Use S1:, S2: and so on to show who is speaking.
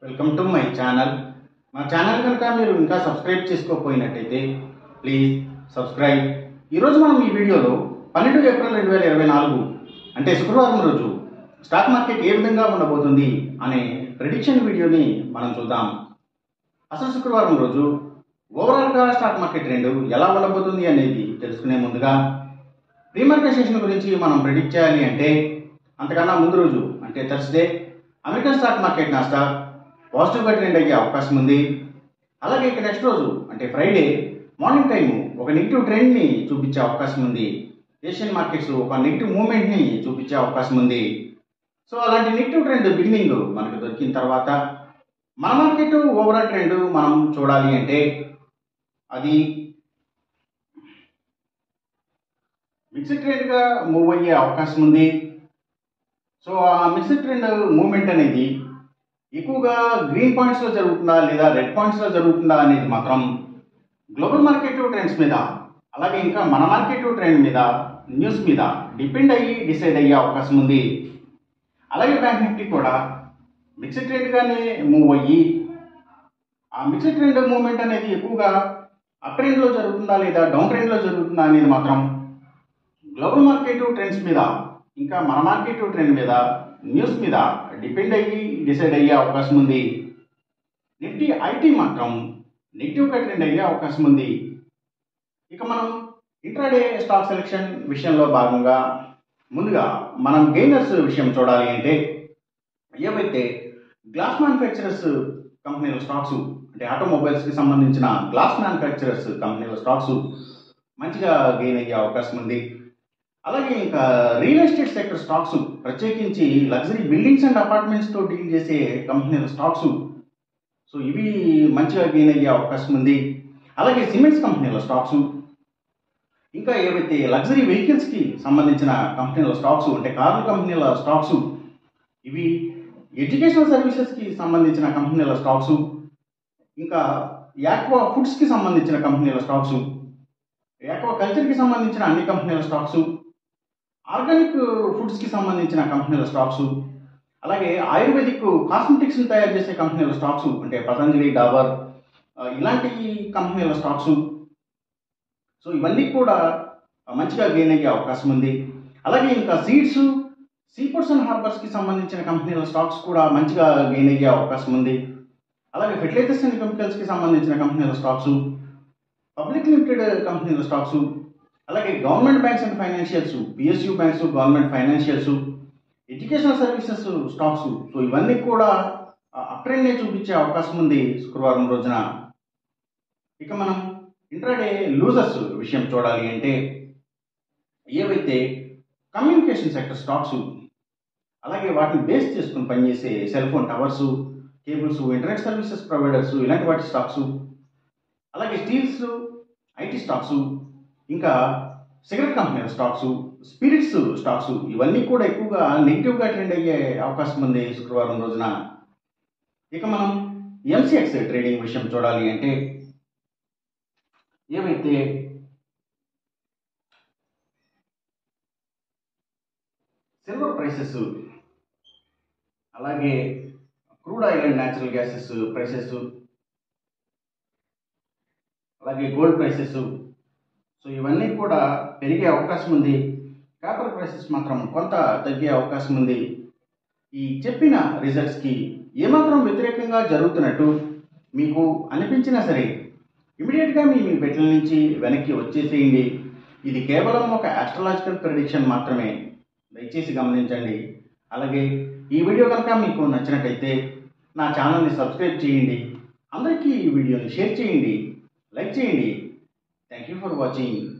S1: welcome to my channel మా channel కనుక మీరు ఇంకా సబ్స్క్రైబ్ చేసుకోకపోయినట్టయితే ప్లీజ్ సబ్స్క్రైబ్ ఈరోజు మనం ఈ వీడియోలో పన్నెండు ఏప్రిల్ రెండు వేల ఇరవై నాలుగు అంటే శుక్రవారం రోజు స్టాక్ మార్కెట్ ఏ విధంగా ఉండబోతుంది అనే ప్రిడిక్షన్ వీడియోని మనం చూద్దాం అసలు శుక్రవారం రోజు ఓవరాల్గా స్టాక్ మార్కెట్ ట్రెండ్ ఎలా ఉండబోతుంది అనేది తెలుసుకునే ముందుగా ప్రీ మార్కెట్ సెషన్ గురించి మనం ప్రిడిక్ట్ చేయాలి అంటే అంతకన్నా ముందు రోజు అంటే Thursday American stock market Nasdaq పాజిటివ్గా ట్రెండ్ అయ్యే అవకాశం ఉంది అలాగే ఇక నెక్స్ట్ రోజు అంటే ఫ్రైడే మార్నింగ్ టైం ఒక నెగిటివ్ ట్రెండ్ని చూపించే అవకాశం ఉంది ఏషియన్ మార్కెట్స్ ఒక నెగిటివ్ మూమెంట్ని చూపించే అవకాశం ఉంది సో అలాంటి నెగిటివ్ ట్రెండ్ బిగినింగ్ మనకు దొరికిన తర్వాత మన మార్కెట్ ఓవరాల్ ట్రెండ్ మనం చూడాలి అంటే అది మిక్స్డ్ ట్రెండ్గా మూవ్ అయ్యే అవకాశం ఉంది సో ఆ మిక్స్డ్ ట్రెండ్ మూమెంట్ అనేది ఎక్కువగా గ్రీన్ పాయింట్స్లో జరుగుతుందా లేదా రెడ్ పాయింట్స్లో జరుగుతుందా అనేది మాత్రం గ్లోబల్ మార్కెట్ ట్రెండ్స్ మీద అలాగే ఇంకా మన మార్కెట్ ట్రెండ్ మీద న్యూస్ మీద డిపెండ్ అయ్యి డిసైడ్ అయ్యే అవకాశం ఉంది అలాగే బ్యాంక్ నిఫ్టీ కూడా మిక్స్డ్ ట్రెండ్గానే మూవ్ అయ్యి ఆ మిక్స్డ్ ట్రెండ్ మూవ్మెంట్ అనేది ఎక్కువగా అప్ ట్రెండ్లో జరుగుతుందా లేదా డౌన్ ట్రెండ్లో జరుగుతుందా అనేది మాత్రం గ్లోబల్ మార్కెట్ ట్రెండ్స్ మీద ఇంకా మన మార్కెట్ ట్రెండ్ మీద న్యూస్ మీద డిపెండ్ అయ్యి డిసైడ్ అయ్యే అవకాశం ఉంది నిఫ్టీ ఐటీ మాత్రం నెగిటివ్గా ట్రెండ్ అయ్యే అవకాశం ఉంది ఇక మనం ఇంట్రాడే స్టాక్ సెలెక్షన్ విషయంలో భాగంగా ముందుగా మనం గెయినర్స్ విషయం చూడాలి అంటే ఏవైతే గ్లాస్ మ్యానుఫ్యాక్చరర్స్ కంపెనీల స్టాక్స్ అంటే ఆటోమొబైల్స్కి సంబంధించిన గ్లాస్ మ్యానుఫ్యాక్చరర్స్ కంపెనీల స్టాక్స్ మంచిగా గెయిన్ అయ్యే అవకాశం ఉంది అలాగే ఇంకా రియల్ ఎస్టేట్ సెక్టర్ స్టాక్స్ ప్రత్యేకించి లగ్జరీ బిల్డింగ్స్ అండ్ అపార్ట్మెంట్స్తో డీల్ చేసే కంపెనీల స్టాక్స్ సో ఇవి మంచిగా గెయిన్ అయ్యే అవకాశం ఉంది అలాగే సిమెంట్స్ కంపెనీల స్టాక్స్ ఇంకా ఏవైతే లగ్జరీ వెహికల్స్కి సంబంధించిన కంపెనీల స్టాక్స్ అంటే కార్ల కంపెనీల స్టాక్స్ ఇవి ఎడ్యుకేషనల్ సర్వీసెస్కి సంబంధించిన కంపెనీల స్టాక్స్ ఇంకా యాక్వా ఫుడ్స్కి సంబంధించిన కంపెనీల స్టాక్స్ యాక్వా కల్చర్కి సంబంధించిన అన్ని కంపెనీల స్టాక్స్ ఆర్గానిక్ ఫుడ్స్కి సంబంధించిన కంపెనీల స్టాక్స్ అలాగే ఆయుర్వేదిక్ కాస్మెటిక్స్ని తయారు చేసే కంపెనీల స్టాక్స్ అంటే పతంజలి డాబర్ ఆ, ఇలాంటి కంపెనీల స్టాక్స్ సో ఇవన్నీ కూడా మంచిగా గెయిన్ అయ్యే అవకాశం ఉంది అలాగే ఇంకా సీడ్స్ సీపోర్ట్స్ అండ్ హార్బర్స్కి సంబంధించిన కంపెనీల స్టాక్స్ కూడా మంచిగా గెయిన్ అయ్యే అవకాశం ఉంది అలాగే ఫెర్టిలైజర్స్ అండ్ కెమికల్స్కి సంబంధించిన కంపెనీల స్టాక్స్ పబ్లిక్ లిమిటెడ్ కంపెనీల స్టాక్స్ అలాగే government banks and financials PSU banks government financials educational services stocks so ఇవన్నీ కూడా అప్ట్రెండ్నే చూపించే అవకాశం ఉంది శుక్రవారం రోజున ఇక మనం ఇంట్రాడే లూజర్స్ విషయం చూడాలి అంటే ఏవైతే కమ్యూనికేషన్ సెక్టర్ స్టాక్స్ అలాగే వాటిని బేస్ చేసుకుని పనిచేసే cell phone towers cables internet services providers ఇలాంటి వాటి స్టాక్స్ అలాగే స్టీల్స్ ఐటీ స్టాక్స్ ఇంకా సిగరెట్ కంపెనీల స్టాక్స్ స్పిరిట్స్ స్టాక్స్ ఇవన్నీ కూడా ఎక్కువగా నెగిటివ్గా ట్రెండ్ అయ్యే అవకాశం ఉంది శుక్రవారం రోజున ఇక మనం ఎంసీఎక్స్ ట్రేడింగ్ విషయం చూడాలి అంటే ఏవైతే సిల్వర్ ప్రైసెస్ అలాగే crude oil and natural gases prices అలాగే గోల్డ్ ప్రైసెస్ సో ఇవన్నీ కూడా పెరిగే అవకాశం ఉంది కాపర్ ప్రైసెస్ మాత్రం కొంత తగ్గే అవకాశం ఉంది ఈ చెప్పిన రిజల్ట్స్కి ఏమాత్రం వ్యతిరేకంగా జరుగుతున్నట్టు మీకు అనిపించినా సరే ఇమీడియట్గా మీ మీ పెట్టెల నుంచి వెనక్కి వచ్చేసేయండి ఇది కేవలం ఒక ఆస్ట్రలాజికల్ ప్రిడిక్షన్ మాత్రమే దయచేసి గమనించండి అలాగే ఈ వీడియో కనుక మీకు నచ్చినట్టయితే నా ఛానల్ని సబ్స్క్రైబ్ చేయండి అందరికీ ఈ వీడియోని షేర్ చేయండి లైక్ చేయండి థ్యాంక్ యూ ఫర్ వాచింగ్